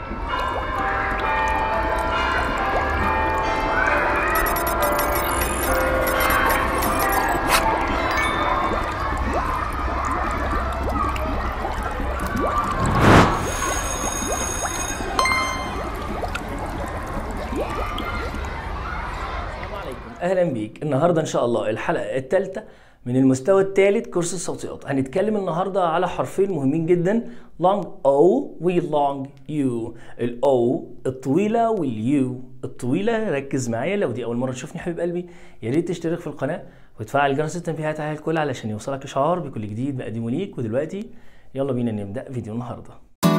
اهلا بيك النهارده ان شاء الله الحلقه الثالثه من المستوى الثالث كورس الصوتيات هنتكلم النهارده على حرفين مهمين جدا long O و long U ال O الطويله وال U الطويله ركز معايا لو دي اول مره تشوفني حبيب قلبي يا ريت تشترك في القناه وتفعل جرس التنبيهات على الكل علشان يوصلك اشعار بكل جديد بقدمه ليك ودلوقتي يلا بينا نبدا فيديو النهارده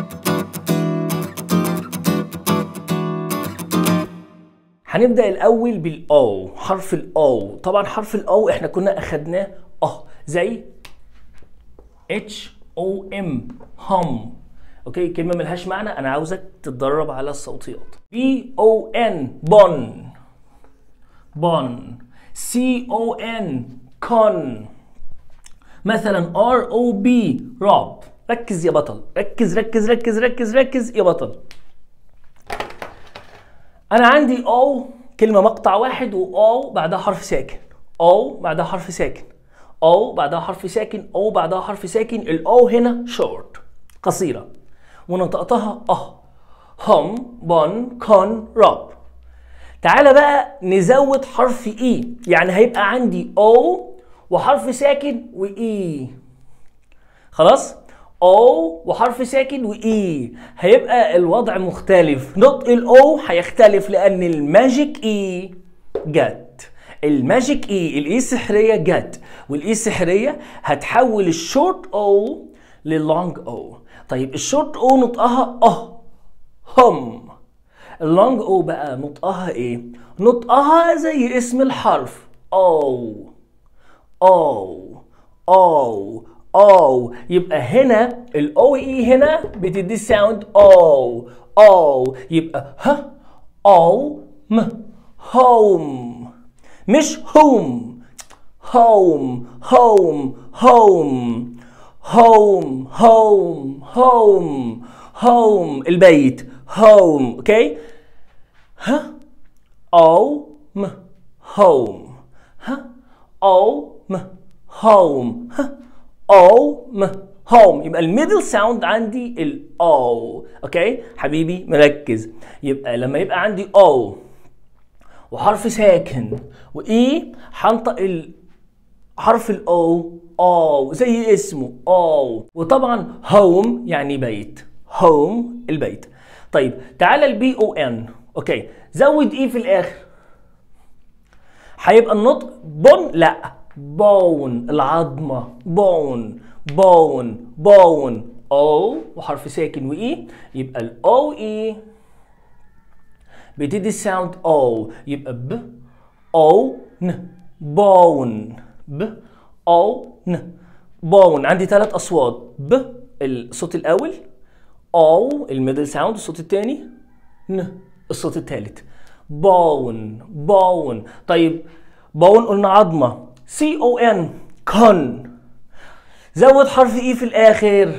هنبدا الاول بالاو حرف الاو طبعا حرف الاو احنا كنا اخدناه اه زي اتش او ام هم اوكي كلمه ملهاش معنى انا عاوزك تتدرب على الصوتيات بي او ان بون بون سي او ان كون مثلا ار او بي راب ركز يا بطل ركز ركز ركز ركز ركز يا بطل انا عندي او كلمه مقطع واحد واو بعدها حرف ساكن او بعدها حرف ساكن او بعدها حرف ساكن او بعدها حرف ساكن الاو هنا شورت قصيره ونطقتها اه هم بون كون راب تعالى بقى نزود حرف اي يعني هيبقى عندي او وحرف ساكن واي خلاص او وحرف ساكن واي هيبقى الوضع مختلف نطق الاو هيختلف لان الماجيك اي جت الماجيك اي الاي السحريه جت والاي السحريه هتحول الشورت او للونج او طيب الشورت او نطقها اه هم اللونج او بقى نطقها ايه نطقها زي اسم الحرف او او او او يبقى هنا الاو اي هنا بتدي ساوند او او يبقى ه او م هوم مش هوم هوم هوم هوم هوم هوم هوم هوم البيت هوم اوكي ه او م هوم ه او م هوم ه او م هوم يبقى الميدل ساوند عندي الاو اوكي حبيبي مركز يبقى لما يبقى عندي او وحرف ساكن واي هنطق حرف الاو او زي اسمه او وطبعا هوم يعني بيت هوم البيت طيب تعالى البي او ان اوكي زود اي في الاخر هيبقى النطق بون لا بون العظمة بون بون بون او وحرف ساكن واي يبقى الاو اي بتدي الساوند او يبقى ب او ن بون ب او ن بون عندي ثلاث اصوات ب الصوت الاول او الميدل ساوند الصوت الثاني ن الصوت الثالث بون بون طيب بون قلنا عظمه سي او ان كون زود حرف اي في الاخر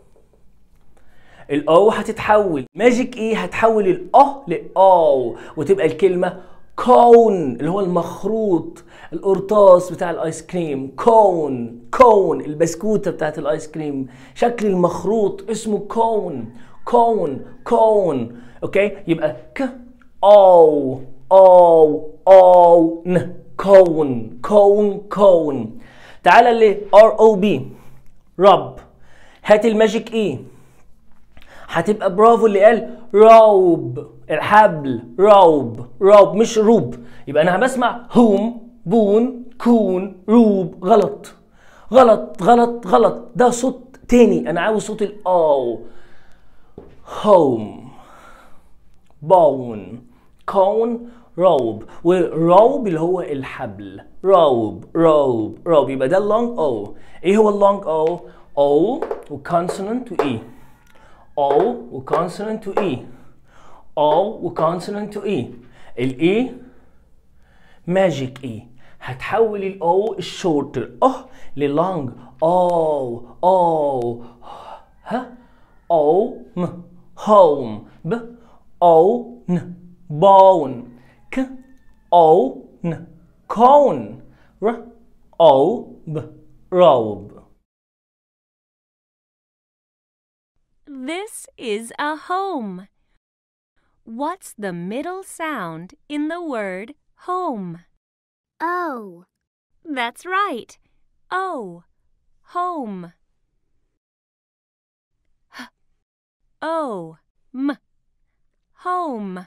الاو هتتحول ماجيك اي هتحول الاو لاو وتبقى الكلمه كون اللي هو المخروط القرطاس بتاع الايس كريم كون كون البسكوته بتاعت الايس كريم شكل المخروط اسمه كون كون كون اوكي يبقى ك او او او ن كون كون كون تعالى ل ار او بي رب هات الماجيك اي هتبقى برافو اللي قال روب الحبل روب روب مش روب يبقى انا بسمع هوم بون كون روب غلط غلط غلط غلط ده صوت تاني انا عاوز صوت الاو هوم بون كون روب وروب اللي هو الحبل روب روب روب يبقى ده اللونج او ايه هو اللونج او او وكونسونانت واي او وكونسونانت واي او وكونسونانت واي الاي ماجيك اي هتحول الاو الشورت اه للونج او او ها او م home ب او ن bone ك او ن cone ر او ب robe This is a home. What's the middle sound in the word home? O. That's right. O. Home. H. O. M. Home.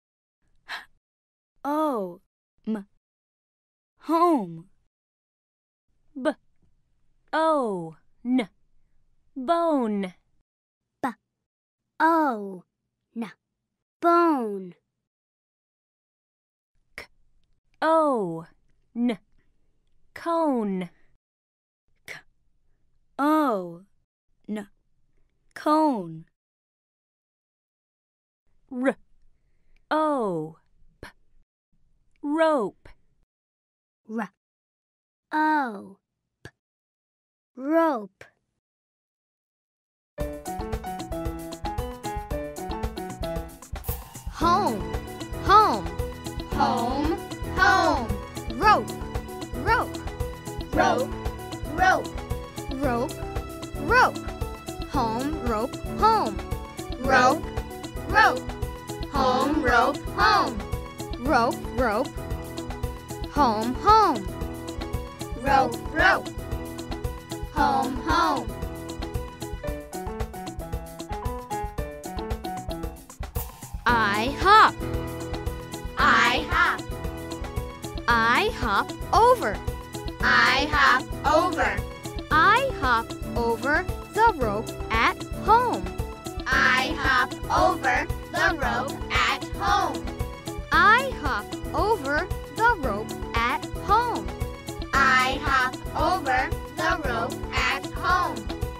O. M. Home. B. O. N. Bone. O. N. Bone. O. N. Cone. O. N. Cone. R. O. P. Rope. R. O. P. Rope. Home. Home. Home. Home. Rope. Rope. Rope. Rope. Rope. Rope. Home. Rope. Home. Rope. Rope. Home. Rope. Home. Rope. Rope. Home. Home. Rope. Rope. Home. Home. I hop. I hop. I hop over. I hop over. I hop over the rope at home. I hop over the rope at home. I hop over the rope at home. I hop over the rope at home.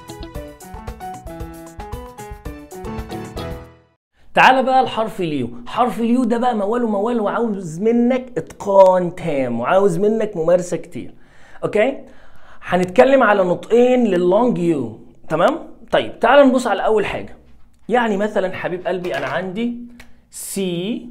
تعال بقى الحرف اليو حرف اليو ده بقى مواله موال وعاوز منك اتقان تام وعاوز منك ممارسه كتير اوكي هنتكلم على نطقين لللونج يو تمام طيب تعال نبص على اول حاجه يعني مثلا حبيب قلبي انا عندي سي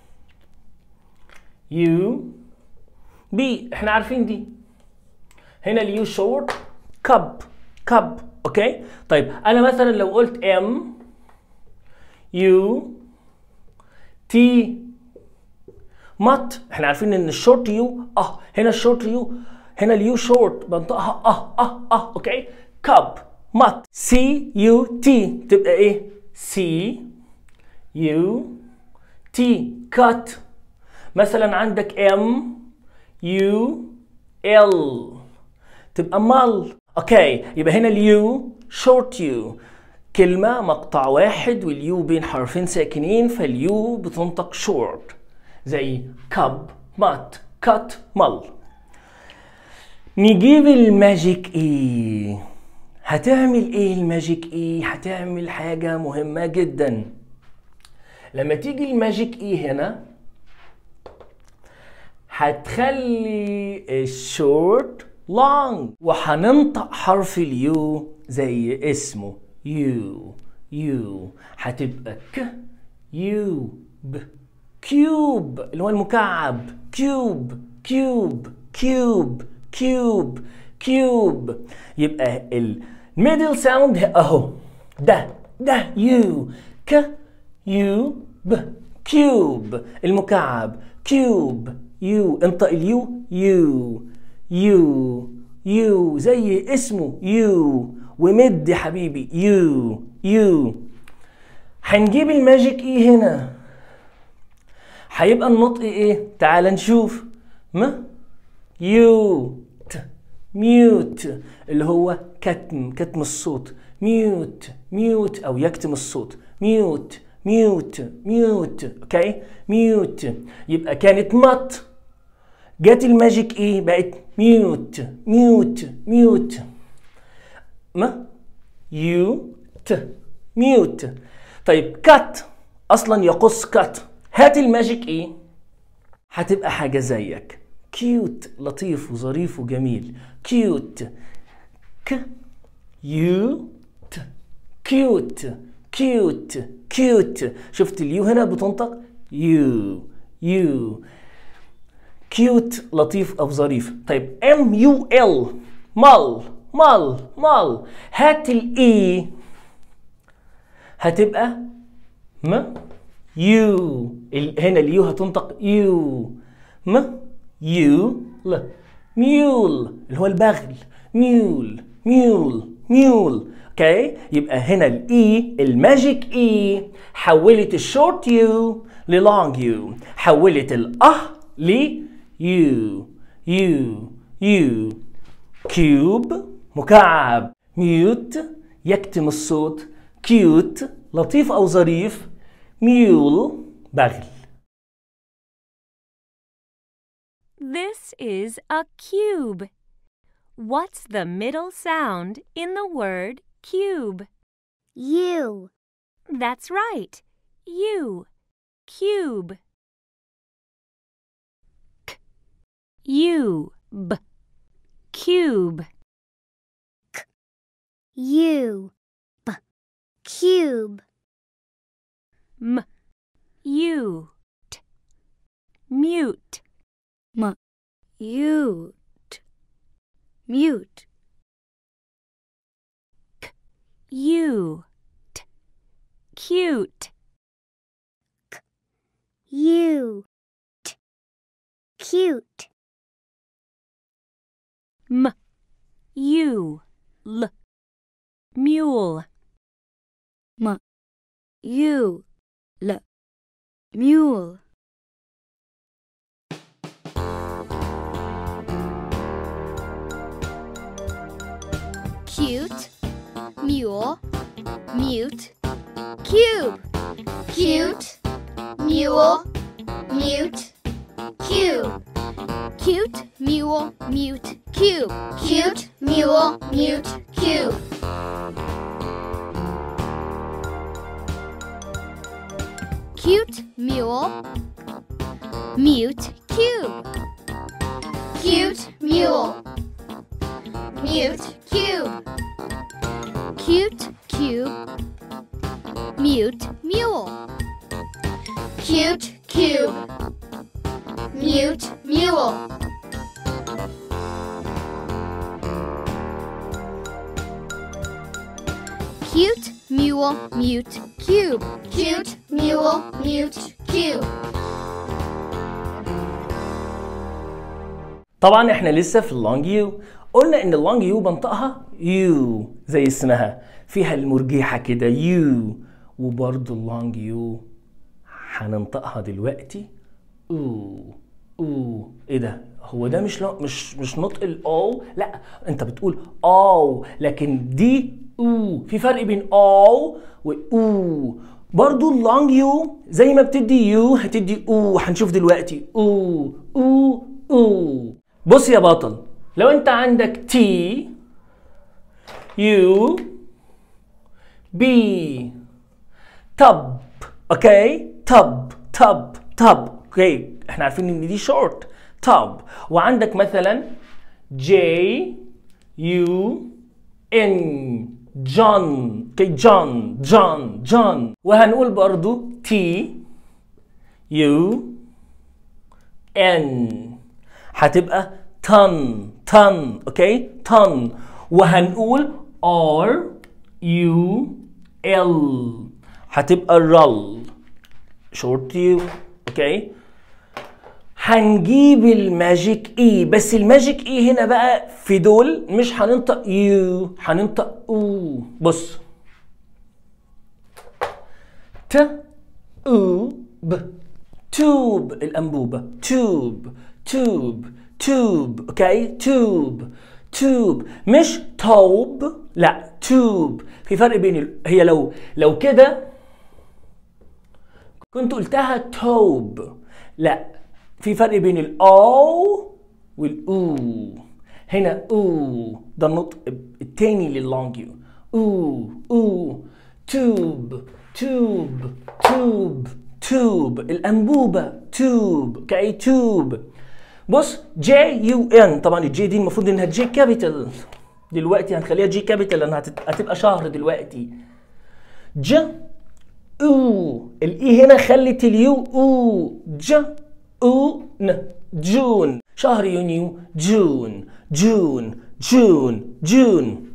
يو بي احنا عارفين دي هنا اليو شورت كب كب اوكي طيب انا مثلا لو قلت ام يو تي مات احنا عارفين ان الشورت يو اه هنا الشورت يو هنا اليو شورت بنطقها اه اه اه اوكي كاب مات سي يو تي تبقى ايه سي يو تي كات مثلا عندك ام يو ال تبقى مال اوكي يبقى هنا اليو شورت يو كلمة مقطع واحد واليو بين حرفين ساكنين فاليو بتنطق شورت زي كب مات كات مل نجيب الماجيك ايه هتعمل ايه الماجيك ايه هتعمل حاجة مهمة جدا لما تيجي الماجيك ايه هنا هتخلي الشورت لونج وهننطق حرف اليو زي اسمه يو يو هتبقى ك يو ب كيوب اللي هو المكعب كيوب كيوب كيوب كيوب كيوب يبقى الميدل ساوند اهو ده ده يو ك يو ب كيوب المكعب كيوب يو انطق اليو يو يو يو زي اسمه يو ومد يا حبيبي يو يو هنجيب الماجيك ايه هنا هيبقى النطق ايه تعال نشوف ما يوت ميوت اللي هو كتم كتم الصوت ميوت ميوت او يكتم الصوت ميوت ميوت ميوت اوكي ميوت يبقى كانت مط جت الماجيك ايه بقت ميوت ميوت ميوت ما يوت ميوت طيب كات اصلا يقص كات هات الماجيك ايه هتبقى حاجه زيك كيوت لطيف وظريف وجميل كيوت ك يوت كيوت cute cute شفت اليو هنا بتنطق يو يو كيوت لطيف او ظريف طيب ام يو ال مال مال مال هات الاي هتبقى م يو ال- هنا اليو هتنطق يو م يو ل ميول اللي هو البغل ميول ميول ميول اوكي يبقى هنا الاي الماجيك اي حولت الشورت يو للونج يو حولت الاه ل يو يو يو كيوب مكعب ميوت يكتم الصوت كيوت لطيف او ظريف ميول بغل This is a cube. What's the middle sound in the word cube? U. That's right. U. Cube. K. U. B. Cube. U. B. Cube. M. U. T. Mute. Mute. Mute. U. T. Cute. U. T. Cute. M. U. L. Mule. U. L. Mule. Cute. Mule. Mute. Cube. Cute. Mule. Mute. Cube. Cute. Mule. Mute. Cube. Cute. Mule. Mute. Cube. Cute mule. Mute cube. Cute mule. Mute cube. Cute cube. Mute mule. Cute cube. Mute mule. Cute mule mute cube. Cute mule mute cube. طبعا احنا لسه في اللونج يو قلنا ان اللونج يو بنطقها يو زي اسمها فيها المرجحة كده يو وبرضه اللونج يو هننطقها دلوقتي او او ايه ده هو ده مش لو مش مش نطق الاو لا انت بتقول او لكن دي او في فرق بين او واو برضو اللونج يو زي ما بتدي يو هتدي او هنشوف دلوقتي او او او بص يا بطل لو انت عندك تي يو بي تب اوكي تب تب تب اوكي احنا عارفين ان دي شورت تب وعندك مثلا جي يو ان جون اوكي جون جون جون وهنقول برضو تي يو ان هتبقى تن تن اوكي تن وهنقول ار يو ال هتبقى رل شورت يو اوكي هنجيب الماجيك اي بس الماجيك اي هنا بقى في دول مش هننطق يو هننطق او بص ت او ب توب الانبوبه توب توب توب اوكي توب توب مش توب لا توب في فرق بين ال... هي لو لو كده كنت قلتها توب لا في فرق بين الاو والاو هنا او ده النطق التاني لللونج يو او او توب توب توب توب الانبوبه توب اوكي توب بص جي يو ان طبعا الجي دي المفروض انها جي كابيتال دلوقتي هنخليها جي كابيتال لانها هتت- هتبقى شهر دلوقتي ج او الاي هنا خلت اليو او ج او ن جون شهر يونيو جون جون جون جون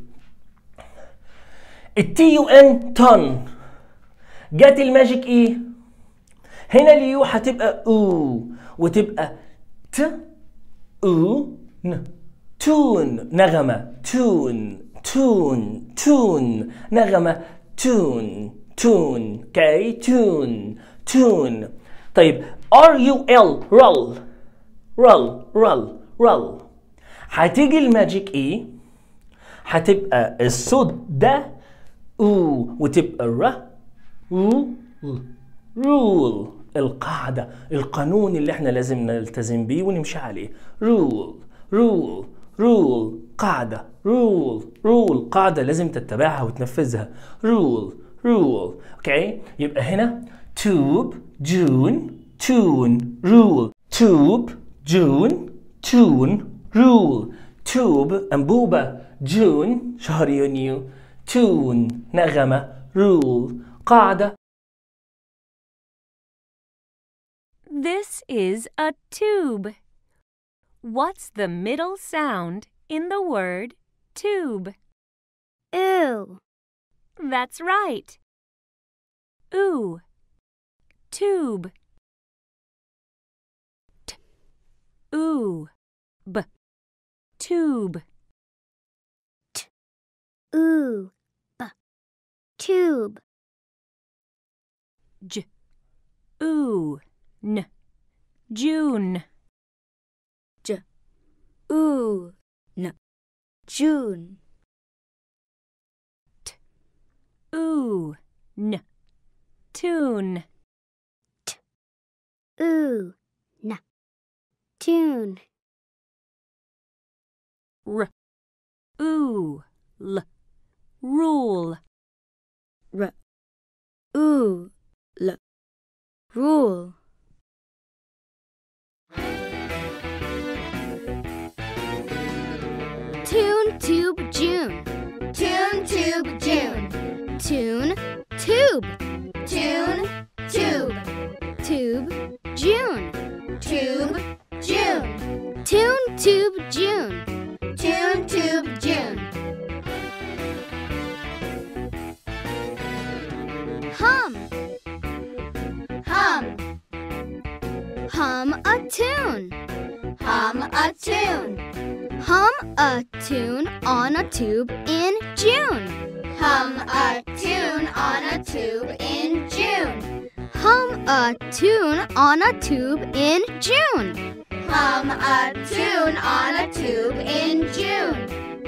التي يو ان تون جت الماجيك ايه هنا اليو هتبقى او وتبقى ت او ن تون نغمة تون تون تون نغمة تون تون كي تون تون طيب ار يو ال رول رول رول رول هتيجي الماجيك ايه هتبقى الصوت ده او وتبقى ر او رول القاعدة القانون اللي احنا لازم نلتزم بيه ونمشي عليه رول رول رول قاعدة رول رول قاعدة لازم تتبعها وتنفذها رول رول اوكي يبقى هنا توب جون تون رول توب جون تون رول توب أنبوبة جون شهر يونيو تون نغمة رول قاعدة This is a tube. What's the middle sound in the word tube? Ooh. That's right. Ooh. Tube. T. Ooh. B. Tube. Ooh. B. Tube. J. Ooh. N. June. J. Ooh. N. June. Ooh. N. Tune. Ooh. N. Tune. R. Ooh. L. Rule. R. Ooh. L. Rule. Tune tube June. Tune tube June. Tune tube. Tune tube. Tube June. Tube June. Tune tube June. Tune tube June. Hum. Hum. Hum a tune. Hum a tune. Hum a tune on a tube in June. Hum a tune on a tube in June. Hum a tune on a tube in June. Hum a tune on a tube in June.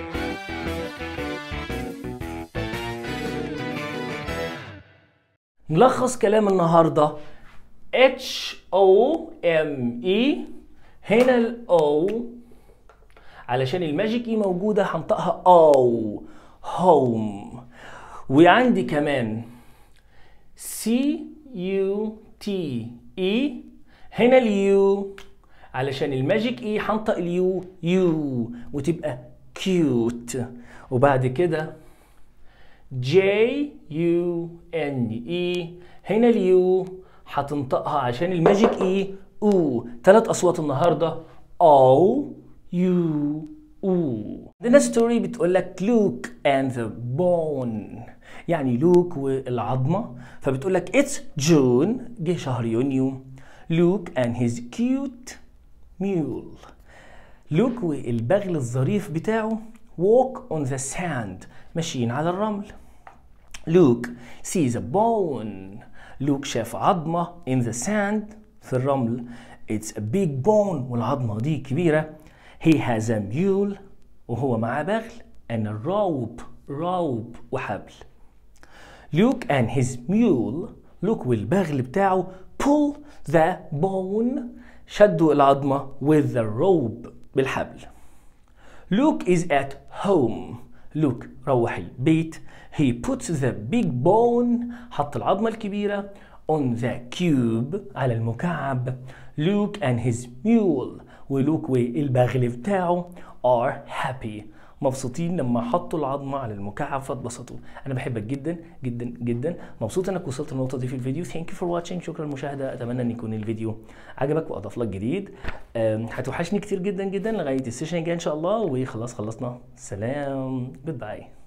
نلخص كلام النهاردة H O M E هنا ال O علشان الماجيك اي موجودة هنطقها أو home وعندي كمان C U T E هنا اليو علشان الماجيك اي هنطق اليو يو وتبقى كيوت وبعد كده J U N E هنا اليو هتنطقها عشان الماجيك اي او ثلاث اصوات النهارده او يو او عندنا ستوري بتقول لك لوك اند ذا بون يعني لوك والعظمه فبتقول لك اتس جون جه شهر يونيو لوك اند هيز كيوت ميول لوك والبغل الظريف بتاعه walk on the sand ماشيين على الرمل لوك sees a bone لوك شاف عظمة in the sand في الرمل it's a big bone والعظمة دي كبيرة he has a mule وهو معاه بغل and a rope rope وحبل لوك and his mule لوك والبغل بتاعه pull the bone شدوا العظمة with the rope بالحبل Luke is at home. Luke روح البيت. He puts the big bone حط العظمة الكبيرة on the cube على المكعب. Luke and his mule ولوك والبغل بتاعه are happy مبسوطين لما حطوا العظمه على المكعب فاتبسطوا انا بحبك جدا جدا جدا مبسوط انك وصلت النقطه دي في الفيديو ثانك يو فور واتشنج شكرا للمشاهده اتمنى ان يكون الفيديو عجبك واضاف لك جديد أم، هتوحشني كتير جدا جدا لغايه السيشن الجاي ان شاء الله وخلاص خلصنا سلام جود باي